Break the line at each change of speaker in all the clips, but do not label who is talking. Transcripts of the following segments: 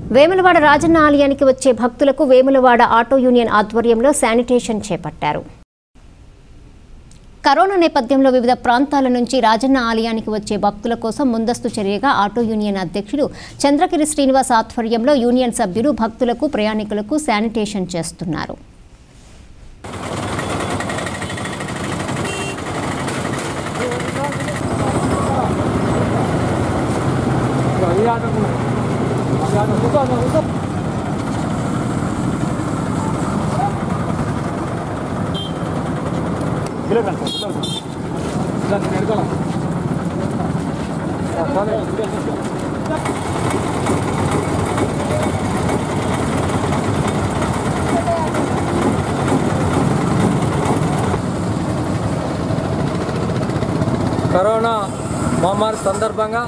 వేములవాడ రాజన్న ఆలయానికి వచ్చే భక్తులకు వేములవాడ ఆటో యూనియన్ ఆధ్వర్యంలో శానిటేషన్ చేపట్టారు కరోనా నేపథ్యంలో వివిధ ప్రాంతాల నుంచి రాజన్న ఆలయానికి వచ్చే భక్తుల కోసం ముందస్తు చర్యగా ఆటో యూనియన్ అధ్యక్షుడు చంద్రగిరి శ్రీనివాస్ ఆధ్వర్యంలో యూనియన్ సభ్యులు భక్తులకు ప్రయాణికులకు శానిటేషన్ చేస్తున్నారు
కరోనా మహమ్మారి సందర్భంగా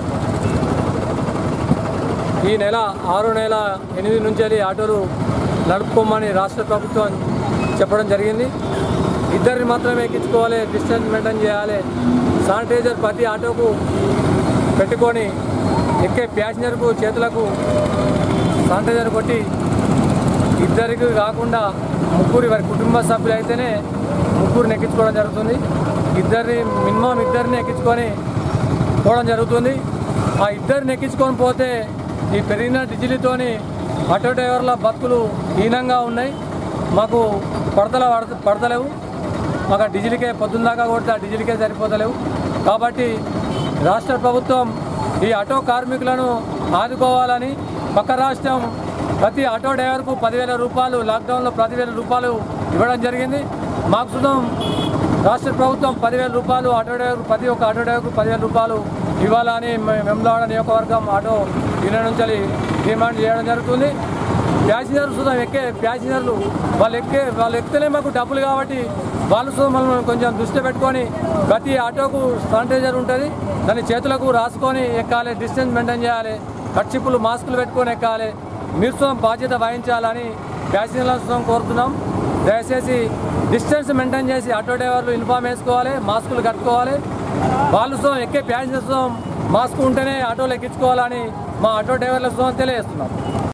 ఈ నెల ఆరో నెల ఎనిమిది నుంచి వెళ్ళి ఆటోలు నడుపుకోమని రాష్ట్ర ప్రభుత్వం చెప్పడం జరిగింది ఇద్దరిని మాత్రమే ఎక్కించుకోవాలి డిస్టెన్స్ మెయింటైన్ చేయాలి శానిటైజర్ ప్రతి ఆటోకు పెట్టుకొని ఎక్కే ప్యాసింజర్కు చేతులకు శానిటైజర్ కొట్టి ఇద్దరికి కాకుండా ముగ్గురు వారి కుటుంబ సభ్యులు అయితేనే ముగ్గురిని ఎక్కించుకోవడం జరుగుతుంది ఇద్దరిని మినిమం ఇద్దరిని ఎక్కించుకొని పోవడం జరుగుతుంది ఆ ఇద్దరిని ఎక్కించుకొని పోతే ఈ పెరిగిన డిజిలీతోని ఆటో డ్రైవర్ల బతుకులు హీనంగా ఉన్నాయి మాకు పడతల పడత పడతలేవు మాకు ఆ డీజిల్కే పొద్దున్న దాకా కొడితే ఆ డీజిల్కే సరిపోతలేవు కాబట్టి రాష్ట్ర ప్రభుత్వం ఈ ఆటో కార్మికులను ఆదుకోవాలని పక్క రాష్ట్రం ప్రతి ఆటో డ్రైవర్కు పదివేల రూపాయలు లాక్డౌన్లో పదివేల రూపాయలు ఇవ్వడం జరిగింది మాకు సుతం రాష్ట్ర ప్రభుత్వం పదివేల రూపాయలు ఆటో డ్రైవర్ ప్రతి ఒక్క ఆటో డ్రైవర్కు పదివేల రూపాయలు ఇవ్వాలని మే- వెమ్లవాడ నియోజకవర్గం ఆటో యూనియన్ నుంచి డిమాండ్ చేయడం జరుగుతుంది ప్యాసింజర్ సుధా ఎక్కే ప్యాసింజర్లు వాళ్ళు ఎక్కే వాళ్ళు ఎక్కితేనే మాకు డబ్బులు కాబట్టి వాళ్ళు సుధా మనం కొంచెం దృష్టి పెట్టుకొని ప్రతి ఆటోకు శానిటైజర్ ఉంటుంది దాన్ని చేతులకు రాసుకొని ఎక్కాలి డిస్టెన్స్ మెయింటైన్ చేయాలి కట్చిప్పులు మాస్కులు పెట్టుకొని ఎక్కాలి మీరు సుధా బాధ్యత వహించాలని ప్యాసింజర్ల సుధా కోరుతున్నాం దయచేసి డిస్టెన్స్ మెయింటైన్ చేసి ఆటో డ్రైవర్లు యూనిఫామ్ వేసుకోవాలి మాస్కులు కట్టుకోవాలి వాళ్ళు సుధా ఎక్కే ప్యాసింజర్స్ మాస్క్ ఉంటేనే ఆటోలు ఎక్కించుకోవాలని మా ఆటో డ్రైవర్ల సుధా తెలియజేస్తున్నాం